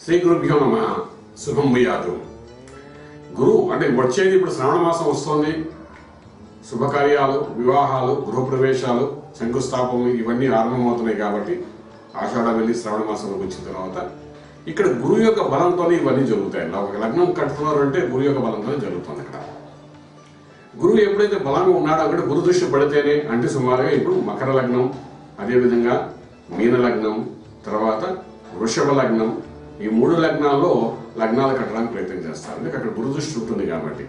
శ్రీ గురుభ్యో నమ శుభం భూయాదు గురువు అంటే వచ్చేది ఇప్పుడు శ్రావణ మాసం వస్తుంది శుభకార్యాలు వివాహాలు గృహప్రవేశాలు శంకుస్థాపనలు ఇవన్నీ ఆరంభమవుతున్నాయి కాబట్టి ఆషాఢ వెళ్ళి శ్రావణ మాసంలోకి వచ్చిన తర్వాత ఇక్కడ గురువు యొక్క బలంతోనే ఇవన్నీ జరుగుతాయి ఇలా ఒక లగ్నం కట్టుతున్నారు అంటే గురువు యొక్క బలంతోనే జరుగుతుంది ఇక్కడ గురువు ఎప్పుడైతే బలంగా ఉన్నాడో అక్కడ గురు దృష్టి పడితేనే అంటే సుమారుగా ఇప్పుడు మకర లగ్నం అదేవిధంగా మీన లగ్నం తర్వాత వృషభ లగ్నం ఈ మూడు లగ్నాల్లో లగ్నాలు కట్టడానికి ప్రయత్నం చేస్తారు ఎందుకంటే అక్కడ గురు దృష్టి ఉంటుంది కాబట్టి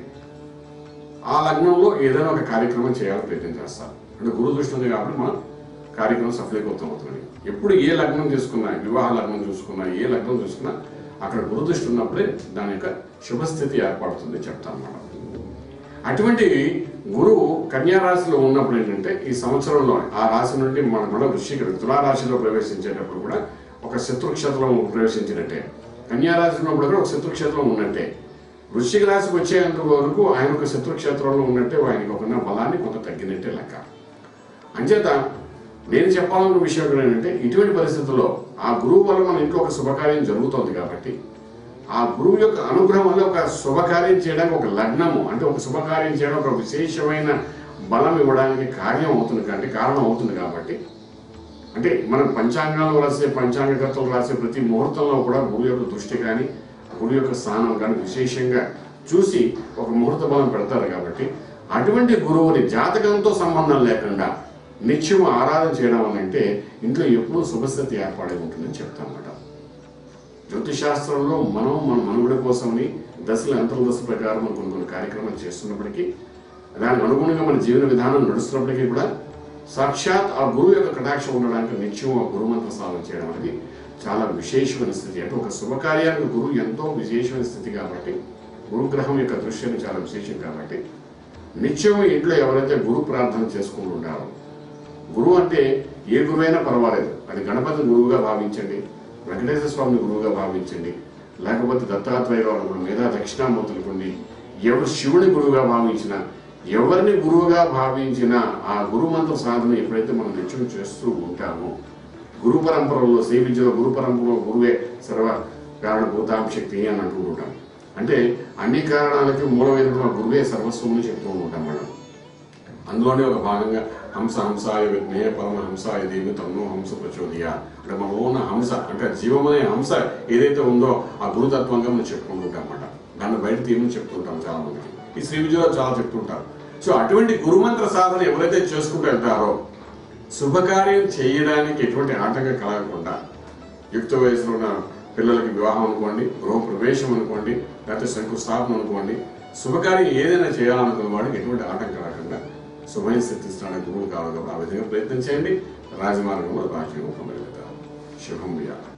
ఆ లగ్నంలో ఏదైనా ఒక కార్యక్రమం చేయాలని ప్రయత్నం చేస్తారు అంటే గురు దృష్టి ఉంది కాబట్టి మనం కార్యక్రమం సఫలీకృతం అవుతుంది ఎప్పుడు ఏ లగ్నం తీసుకున్నా వివాహ లగ్నం చూసుకున్నా ఏ లగ్నం చూసుకున్నా అక్కడ గురు దృష్టి ఉన్నప్పుడే దాని యొక్క శుభస్థితి ఏర్పడుతుంది చెప్తాను మనం అటువంటి గురువు కన్యా రాశిలో ఉన్నప్పుడు ఏంటంటే ఈ సంవత్సరంలో ఆ రాశి నుండి మన మన వృశ్చిక తులారాశిలో ప్రవేశించేటప్పుడు కూడా ఒక శత్రుక్షేత్రం ప్రవేశించినట్టే కన్యా రాశి ఉన్నప్పుడు కూడా ఒక శత్రుక్షేత్రం ఉన్నట్టే వృశ్చిక రాశికి వచ్చేంత వరకు ఆయన ఒక శత్రుక్షేత్రంలో ఉన్నట్టే ఆయనకి ఒక బలాన్ని కొంత తగ్గినట్టే లెక్క అంచేత నేను చెప్పాలన్న విషయం ఏంటంటే ఇటువంటి పరిస్థితుల్లో ఆ గురువు వల్ల మన ఇంట్లో ఒక శుభకార్యం జరుగుతోంది కాబట్టి ఆ గురువు యొక్క అనుగ్రహం వల్ల ఒక శుభకార్యం చేయడానికి ఒక లగ్నము అంటే ఒక శుభకార్యం చేయడం ఒక విశేషమైన బలం ఇవ్వడానికి కార్యం అవుతుంది కాబట్టి కారణం అవుతుంది కాబట్టి అంటే మనం పంచాంగాలు రాసే పంచాంగకర్తలు రాసే ప్రతి ముహూర్తంలో కూడా గురువు యొక్క దృష్టి కానీ గురువు యొక్క స్థానం కానీ విశేషంగా చూసి ఒక ముహూర్త బలం పెడతారు కాబట్టి అటువంటి గురువుని జాతకంతో సంబంధం లేకుండా నిత్యం ఆరాధన చేయడం వల్ల అంటే ఇంట్లో ఎప్పుడూ శుభస్థితి ఏర్పడి ఉంటుందని చెప్తామన్నమాట జ్యోతిశాస్త్రంలో మనం మన మనుగడ కోసమని దశల అంతర్దశ ప్రకారం మనం కొన్ని కొన్ని కార్యక్రమాలు చేస్తున్నప్పటికీ దానికి అనుగుణంగా మన జీవన విధానం నడుస్తున్నప్పటికీ కూడా సాక్షాత్ ఆ గురువు యొక్క కటాక్షం ఉండడానికి నిత్యం ఆ గురుమంత్ర సాధన చేయడం అనేది చాలా విశేషమైన స్థితి అంటే ఒక శుభకార్యానికి గురువు ఎంతో విశేషమైన స్థితి కాబట్టి గురుగ్రహం యొక్క దృశ్యం చాలా విశేషం కాబట్టి నిత్యం ఇంట్లో ఎవరైతే గురు ప్రార్థన చేసుకుంటూ ఉంటారో గురువు అంటే ఏ గురువైనా పర్వాలేదు అది గణపతి గురువుగా భావించండి వెంకటేశ్వర స్వామిని గురువుగా భావించండి లేకపోతే దత్తాత్రేయ గారు మేధా దక్షిణామూర్తులు కొన్ని ఎవరు శివుని గురువుగా భావించినా ఎవరిని గురువుగా భావించినా ఆ గురు మంత్ర సాధన ఎప్పుడైతే మనం నిత్యం చేస్తూ ఉంటామో గురు పరంపరలో శ్రీ విద్యలో గురు పరంపరలో గురువే సర్వ కారణభూతాం శక్తి అని అంటూ ఉంటాం అంటే అన్ని కారణాలకి మూలమైన గురువే సర్వస్వం అని చెప్తూ ఉంటాం మనం అందులోనే ఒక భాగంగా హంస హంసాయ విజ్ఞే పరమ హంసాయ దేవి తన్నో హంస ప్రచోదయ అంటే మనలో ఉన్న హంస అంటే జీవమనే హంస ఏదైతే ఉందో ఆ గురుతత్వంగా మనం చెప్పుకుంటుంటాం అన్నమాట దాన్ని బయట తీయమని చెప్తుంటాం చాలా మందికి ఈ శ్రీ విజయలో చాలా చెప్తుంటారు సో అటువంటి గురుమంత్ర సాధన ఎవరైతే చేసుకుంటూ వెళ్తారో శుభకార్యం చేయడానికి ఎటువంటి ఆటంకం కలగకుండా యుక్త వయసులో ఉన్న పిల్లలకి వివాహం అనుకోండి గృహ ప్రవేశం అనుకోండి లేకపోతే శంకుస్థాపన అనుకోండి శుభకార్యం ఏదైనా చేయాలనుకున్న వాడికి ఎటువంటి ఆటంకం రాకుండా శుభయం స్థితిస్తానికి గురువు కావాలి కాబట్టి ఆ విధంగా ప్రయత్నం చేయండి రాజమార్గంలో రాజ్యం పొందగలుగుతారు శుభం వ్యాధి